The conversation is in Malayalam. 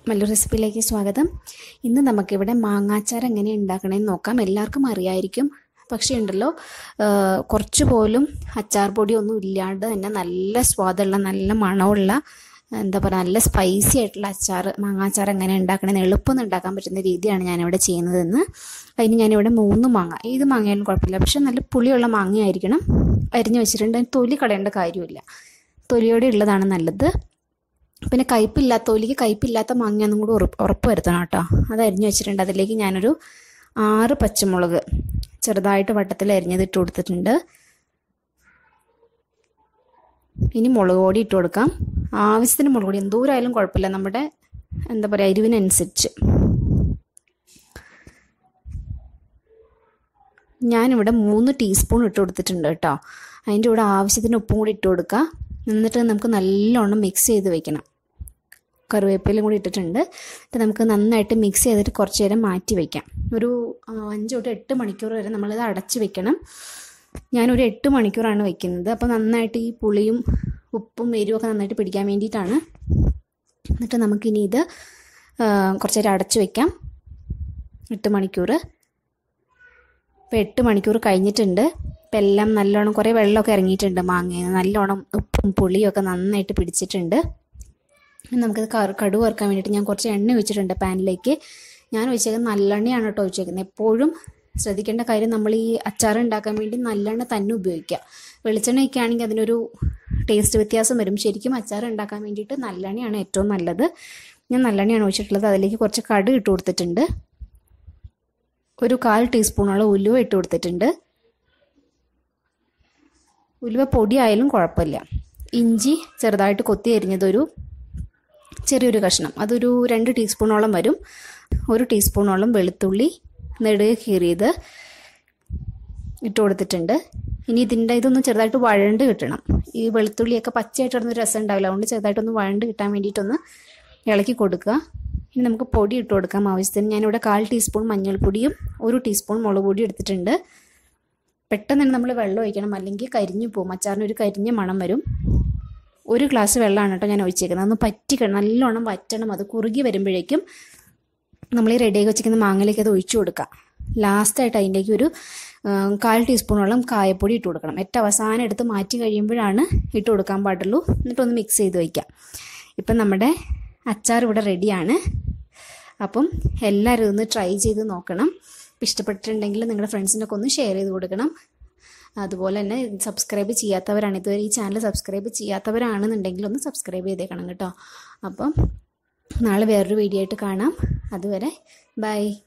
മല്ലു റെസിപ്പിയിലേക്ക് സ്വാഗതം ഇന്ന് നമുക്കിവിടെ മാങ്ങാച്ചാർ എങ്ങനെ ഉണ്ടാക്കണമെന്ന് നോക്കാം എല്ലാവർക്കും അറിയായിരിക്കും പക്ഷേ ഉണ്ടല്ലോ ആ, കുറച്ച് പോലും അച്ചാർ പൊടിയൊന്നും ഇല്ലാണ്ട് തന്നെ നല്ല സ്വാദുള്ള നല്ല മണമുള്ള എന്താ പറയുക നല്ല സ്പൈസി ആയിട്ടുള്ള അച്ചാർ മാങ്ങാച്ചാർ എങ്ങനെ ഉണ്ടാക്കണമെന്ന് എളുപ്പം ഉണ്ടാക്കാൻ പറ്റുന്ന രീതിയാണ് ഞാനിവിടെ ചെയ്യുന്നതെന്ന് അതിന് ഞാനിവിടെ മൂന്ന് മാങ്ങ ഏത് മാങ്ങയായാലും കുഴപ്പമില്ല പക്ഷെ നല്ല പുളിയുള്ള മാങ്ങയായിരിക്കണം അരിഞ്ഞു വെച്ചിട്ടുണ്ട് അതിന് തൊലി കളയേണ്ട കാര്യമില്ല തൊലിയോടെ ഉള്ളതാണ് നല്ലത് പിന്നെ കയ്പില്ലാത്ത തൊലിക്ക് കയ്പില്ലാത്ത മാങ്ങയൊന്നും കൂടി ഉറപ്പ് ഉറപ്പ് വരുത്തണം കേട്ടോ അത് അരിഞ്ഞു വെച്ചിട്ടുണ്ട് അതിലേക്ക് ഞാനൊരു ആറ് പച്ചമുളക് ചെറുതായിട്ട് വട്ടത്തിൽ അരിഞ്ഞത് ഇട്ട് കൊടുത്തിട്ടുണ്ട് ഇനി മുളക് പൊടി ഇട്ട് കൊടുക്കാം ആവശ്യത്തിന് മുളക് പൊടി എന്തോരായാലും കുഴപ്പമില്ല നമ്മുടെ എന്താ പറയുക എരിവിനനുസരിച്ച് ഞാനിവിടെ മൂന്ന് ടീസ്പൂൺ ഇട്ട് കൊടുത്തിട്ടുണ്ട് കേട്ടോ അതിൻ്റെ കൂടെ ആവശ്യത്തിന് ഉപ്പും കൂടി ഇട്ട് കൊടുക്കുക എന്നിട്ട് നമുക്ക് നല്ലോണം മിക്സ് ചെയ്ത് വെക്കണം കറിവേപ്പിലയും കൂടി ഇട്ടിട്ടുണ്ട് എന്നിട്ട് നമുക്ക് നന്നായിട്ട് മിക്സ് ചെയ്തിട്ട് കുറച്ച് നേരം മാറ്റി വയ്ക്കാം ഒരു ആ, അഞ്ച് തൊട്ട് എട്ട് മണിക്കൂർ വരെ നമ്മളിത് അടച്ച് വെക്കണം ഞാനൊരു എട്ട് മണിക്കൂറാണ് വെക്കുന്നത് അപ്പോൾ നന്നായിട്ട് ഈ പുളിയും ഉപ്പും എരിവും ഒക്കെ നന്നായിട്ട് പിടിക്കാൻ വേണ്ടിയിട്ടാണ് എന്നിട്ട് നമുക്കിനി ഇത് ആ, കുറച്ച് നേരം അടച്ച് വെക്കാം എട്ട് മണിക്കൂർ ഇപ്പോൾ എട്ട് മണിക്കൂർ കഴിഞ്ഞിട്ടുണ്ട് ഇപ്പം എല്ലാം നല്ലോണം കുറേ വെള്ളമൊക്കെ ഇറങ്ങിയിട്ടുണ്ട് മാങ്ങയിൽ നല്ലോണം ഉപ്പും പുളിയും ഒക്കെ നന്നായിട്ട് പിടിച്ചിട്ടുണ്ട് ഇനി നമുക്കത് കറു കടുക് വറുക്കാൻ വേണ്ടിയിട്ട് ഞാൻ കുറച്ച് എണ്ണ ഒഴിച്ചിട്ടുണ്ട് പാനിലേക്ക് ഞാൻ ഒഴിച്ചേക്കുന്നത് നല്ലെണ്ണയാണ് കേട്ടോ ഒഴിച്ചേക്കുന്നത് എപ്പോഴും ശ്രദ്ധിക്കേണ്ട കാര്യം നമ്മൾ ഈ അച്ചാർ ഉണ്ടാക്കാൻ വേണ്ടി നല്ലെണ്ണ തന്നെ ഉപയോഗിക്കുക വെളിച്ചെണ്ണ ഒക്കെ ആണെങ്കിൽ അതിനൊരു ടേസ്റ്റ് വ്യത്യാസം വരും ശരിക്കും അച്ചാർ ഉണ്ടാക്കാൻ വേണ്ടിയിട്ട് നല്ലെണ്ണയാണ് ഏറ്റവും നല്ലത് ഞാൻ നല്ലെണ്ണയാണ് ഒഴിച്ചിട്ടുള്ളത് അതിലേക്ക് കുറച്ച് കടുക് ഇട്ട് കൊടുത്തിട്ടുണ്ട് ഒരു കാൽ ടീസ്പൂണോളം ഉലുവ ഇട്ട് കൊടുത്തിട്ടുണ്ട് ഉലുവ പൊടിയായാലും കുഴപ്പമില്ല ഇഞ്ചി ചെറുതായിട്ട് കൊത്തി അരിഞ്ഞതൊരു ചെറിയൊരു കഷ്ണം അതൊരു രണ്ട് ടീസ്പൂണോളം വരും ഒരു ടീസ്പൂണോളം വെളുത്തുള്ളി നെടുകെ കീറിയത് ഇട്ട് കൊടുത്തിട്ടുണ്ട് ഇനി ഇതിൻ്റെ ഇതൊന്ന് ചെറുതായിട്ട് വഴണ്ട് കിട്ടണം ഈ വെളുത്തുള്ളിയൊക്കെ പച്ചയായിട്ടൊന്നും രസം ഉണ്ടാവില്ല അതുകൊണ്ട് ചെറുതായിട്ടൊന്ന് വഴണ്ട് കിട്ടാൻ വേണ്ടിയിട്ടൊന്ന് ഇളക്കി കൊടുക്കുക ഇനി നമുക്ക് പൊടി ഇട്ട് കൊടുക്കാം ആവശ്യത്തിന് ഞാനിവിടെ കാൽ ടീസ്പൂൺ മഞ്ഞൾപ്പൊടിയും ഒരു ടീസ്പൂൺ മുളക് പൊടിയും എടുത്തിട്ടുണ്ട് പെട്ടെന്ന് തന്നെ നമ്മൾ വെള്ളം ഒഴിക്കണം അല്ലെങ്കിൽ കരിഞ്ഞു പോകും അച്ചാറിന് ഒരു കരിഞ്ഞ മണം വരും ഒരു ഗ്ലാസ് വെള്ളമാണ് കേട്ടോ ഞാൻ ഒഴിച്ചേക്കുന്നത് ഒന്ന് പറ്റിക്കണം നല്ലോണം വറ്റണം അത് കുറുകി വരുമ്പോഴേക്കും നമ്മൾ ഈ റെഡിയാക്കി വെച്ചിരിക്കുന്ന മാങ്ങയിലേക്ക് അത് ഒഴിച്ചു കൊടുക്കുക ലാസ്റ്റായിട്ട് അതിലേക്ക് ഒരു ആ, കാൽ ടീസ്പൂണോളം കായപ്പൊടി ഇട്ട് കൊടുക്കണം ഏറ്റവും അവസാനം എടുത്ത് മാറ്റി കഴിയുമ്പോഴാണ് ഇട്ട് കൊടുക്കാൻ പാടുള്ളൂ എന്നിട്ടൊന്ന് മിക്സ് ചെയ്ത് വയ്ക്കാം ഇപ്പം നമ്മുടെ അച്ചാർ ഇവിടെ റെഡിയാണ് അപ്പം എല്ലാവരും ഒന്ന് ട്രൈ ചെയ്ത് നോക്കണം ഇപ്പം ഇഷ്ടപ്പെട്ടിട്ടുണ്ടെങ്കിൽ നിങ്ങളുടെ ഫ്രണ്ട്സിനൊക്കെ ഒന്ന് ഷെയർ ചെയ്ത് കൊടുക്കണം അതുപോലെ തന്നെ സബ്സ്ക്രൈബ് ചെയ്യാത്തവരാണ് ഇതുവരെ ഈ ചാനൽ സബ്സ്ക്രൈബ് ചെയ്യാത്തവരാണെന്നുണ്ടെങ്കിൽ ഒന്ന് സബ്സ്ക്രൈബ് ചെയ്തേക്കണം കേട്ടോ അപ്പം നാളെ വേറൊരു വീഡിയോ ആയിട്ട് കാണാം അതുവരെ ബൈ